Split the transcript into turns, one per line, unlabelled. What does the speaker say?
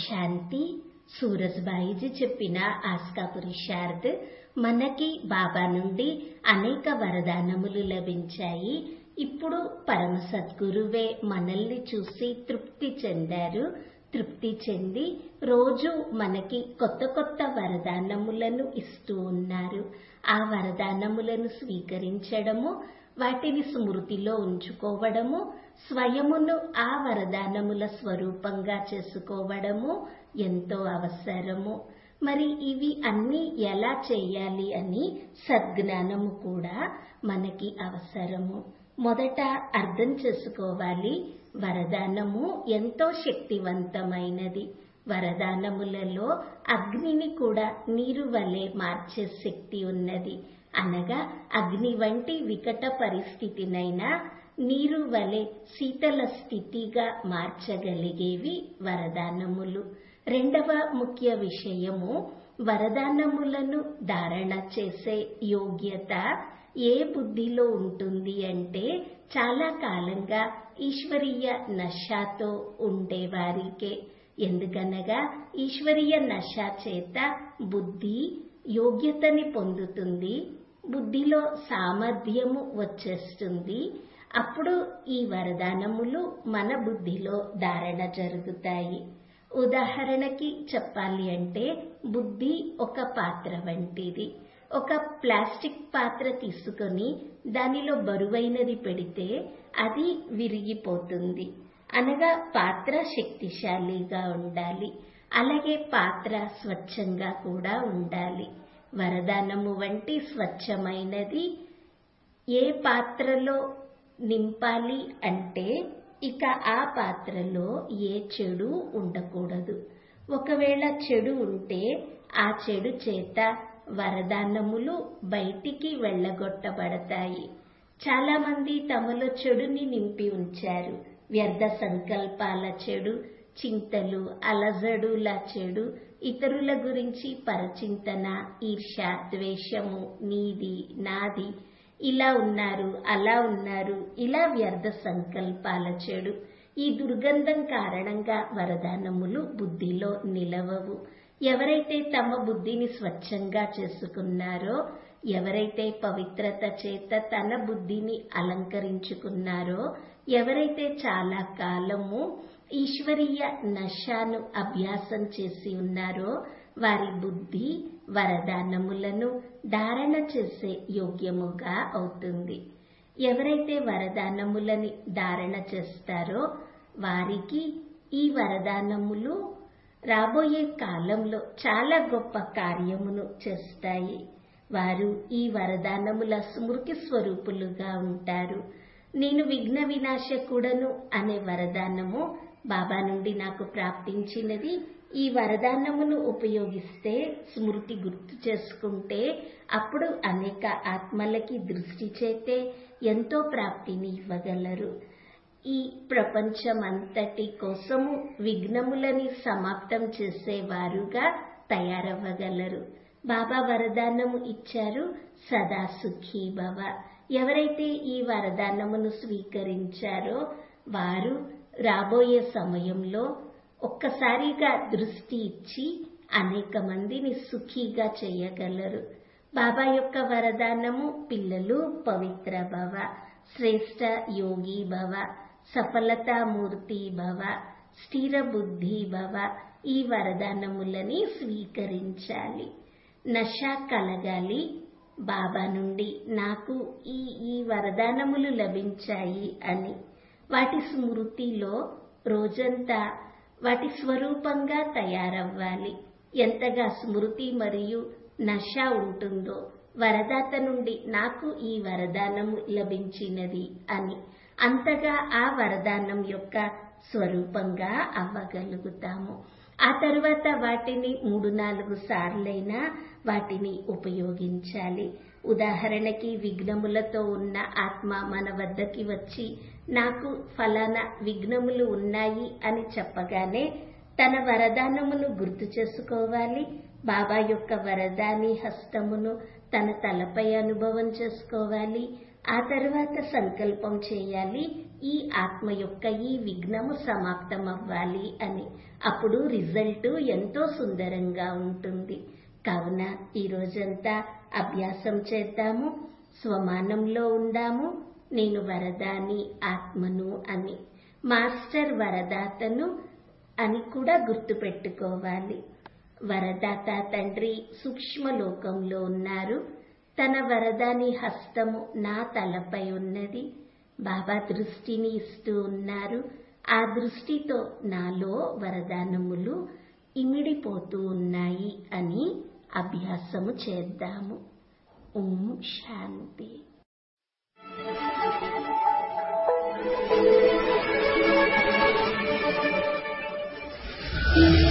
శాంతి సూరజ్బాయిజీ చెప్పిన ఆస్కా పురుషార్థ్ మనకి బాబా నుండి అనేక వరదానములు లభించాయి ఇప్పుడు పరమ సద్గురువే మనల్ని చూసి తృప్తి చెందారు తృప్తి చెంది రోజు మనకి కొత్త కొత్త వరదానములను ఇస్తూ ఉన్నారు ఆ వరదానములను స్వీకరించడము వాటిని స్మృతిలో ఉంచుకోవడము స్వయమును ఆ వరదానముల స్వరూపంగా చేసుకోవడము ఎంతో అవసరము మరి ఇవి అన్ని ఎలా చేయాలి అని సద్జ్ఞానము కూడా మనకి అవసరము మొదట అర్థం చేసుకోవాలి వరదానము ఎంతో శక్తివంతమైనది వరదానములలో అగ్నిని కూడా నీరు వలె మార్చే శక్తి ఉన్నది అనగా అగ్ని వంటి వికట పరిస్థితినైనా నీరు వలె శీతల స్థితిగా మార్చగలిగేవి వరదానములు రెండవ ముఖ్య విషయము వరదానములను ధారణ చేసే యోగ్యత ఏ బుద్ధిలో ఉంటుంది అంటే చాలా కాలంగా ఈశ్వరీయ నషాతో ఉండేవారికే ఎందుకనగా ఈశ్వరీయ నష చేత బుద్ధి యోగ్యతని పొందుతుంది బుద్ధిలో సామర్థ్యము వచ్చేస్తుంది అప్పుడు ఈ వరదానములు మన బుద్ధిలో ధారణ జరుగుతాయి ఉదాహరణకి చెప్పాలి అంటే బుద్ధి ఒక పాత్ర వంటిది ఒక ప్లాస్టిక్ పాత్ర తీసుకొని దానిలో బరువైనది పెడితే అది విరిగిపోతుంది అనగా పాత్ర శక్తిశాలిగా ఉండాలి అలాగే పాత్ర స్వచ్ఛంగా కూడా ఉండాలి వరదానము వంటి స్వచ్ఛమైనది ఏ పాత్రలో నింపాలి అంటే ఇక ఆ పాత్రలో ఏ చెడు ఉండకూడదు ఒకవేళ చెడు ఉంటే ఆ చెడు చేత వరదానములు బయటికి వెళ్ళగొట్టబడతాయి చాలా మంది తమలో చెడుని నింపి ఉంచారు వ్యర్థ సంకల్పాల చెడు చింతలు అలజడుల చెడు ఇతరుల గురించి పరచింతన ఈర్ష ద్వేషము నీది నాది ఇలా ఉన్నారు అలా ఉన్నారు ఇలా వ్యర్థ సంకల్పాల చెడు ఈ దుర్గంధం కారణంగా వరదానములు బుద్ధిలో నిలవవు ఎవరైతే తమ బుద్ధిని స్వచ్ఛంగా చేసుకున్నారో ఎవరైతే పవిత్రత చేత తన బుద్ధిని అలంకరించుకున్నారో ఎవరైతే చాలా కాలము ఈశ్వరీయ నశాను అభ్యాసం చేసి ఉన్నారో వారి బుద్ధి వరదానములను ధారణ చేసే యోగ్యముగా అవుతుంది ఎవరైతే వరదానములని ధారణ చేస్తారో వారికి ఈ వరదానములు రాబోయే కాలంలో చాలా గొప్ప కార్యమును చేస్తాయి వారు ఈ వరదానముల స్మృతి స్వరూపులుగా ఉంటారు నేను విఘ్న వినాశకుడను అనే వరదానము బాబా నుండి నాకు ప్రాప్తించినది ఈ వరదానమును ఉపయోగిస్తే స్మృతి గుర్తు చేసుకుంటే అప్పుడు అనేక ఆత్మలకి దృష్టి చేతే ఎంతో ప్రాప్తిని ఇవ్వగలరు ఈ ప్రపంచమంతటి కోసము విఘ్నములని సమాప్తం చేసేవారుగా తయారవ్వగలరు బాబా వరదానము ఇచ్చారు సదా సుఖీ భవ ఎవరైతే ఈ వరదానమును స్వీకరించారో వారు రాబోయే సమయంలో ఒక్కసారిగా దృష్టి ఇచ్చి అనేక మందిని సుఖీగా చేయగలరు బాబా యొక్క వరదానము పిల్లలు పవిత్ర భవ శ్రేష్ట యోగి భవ సఫలతామూర్తి భవ స్థిర బుద్ధి భవ ఈ వరదానములని స్వీకరించాలి నష కలగాలి బాబా నుండి నాకు ఈ ఈ వరదానములు లభించాయి అని వాటి స్మృతిలో రోజంతా వాటి స్వరూపంగా తయారవ్వాలి ఎంతగా స్మృతి మరియు నష ఉంటుందో వరదాత నుండి నాకు ఈ వరదానము లభించినది అని అంతగా ఆ వరదానం యొక్క స్వరూపంగా అవ్వగలుగుతాము ఆ తరువాత వాటిని మూడు నాలుగు సార్లైనా వాటిని ఉపయోగించాలి ఉదాహరణకి విఘ్నములతో ఉన్న ఆత్మ మన వద్దకి వచ్చి నాకు ఫలానా విఘ్నములు ఉన్నాయి అని చెప్పగానే తన వరదానమును గుర్తు చేసుకోవాలి బాబా యొక్క వరదాని హస్తమును తన తలపై అనుభవం చేసుకోవాలి ఆ తర్వాత సంకల్పం చేయాలి ఈ ఆత్మ యొక్క ఈ విఘ్నము సమాప్తం అవ్వాలి అని అప్పుడు రిజల్ట్ ఎంతో సుందరంగా ఉంటుంది కావున ఈ రోజంతా అభ్యాసం చేద్దాము స్వమానంలో ఉందాము నేను వరదాని ఆత్మను అని మాస్టర్ వరదాతను అని కూడా గుర్తుపెట్టుకోవాలి వరదాత తండ్రి సూక్ష్మ లోకంలో ఉన్నారు తన వరదాని హస్తము నా తలపై ఉన్నది బాబా దృష్టిని ఇస్తూ ఉన్నారు ఆ దృష్టితో నాలో వరదానములు ఇమిడిపోతూ ఉన్నాయి అని అభ్యాసము చేద్దాము ఓం శాంతి
Thank you.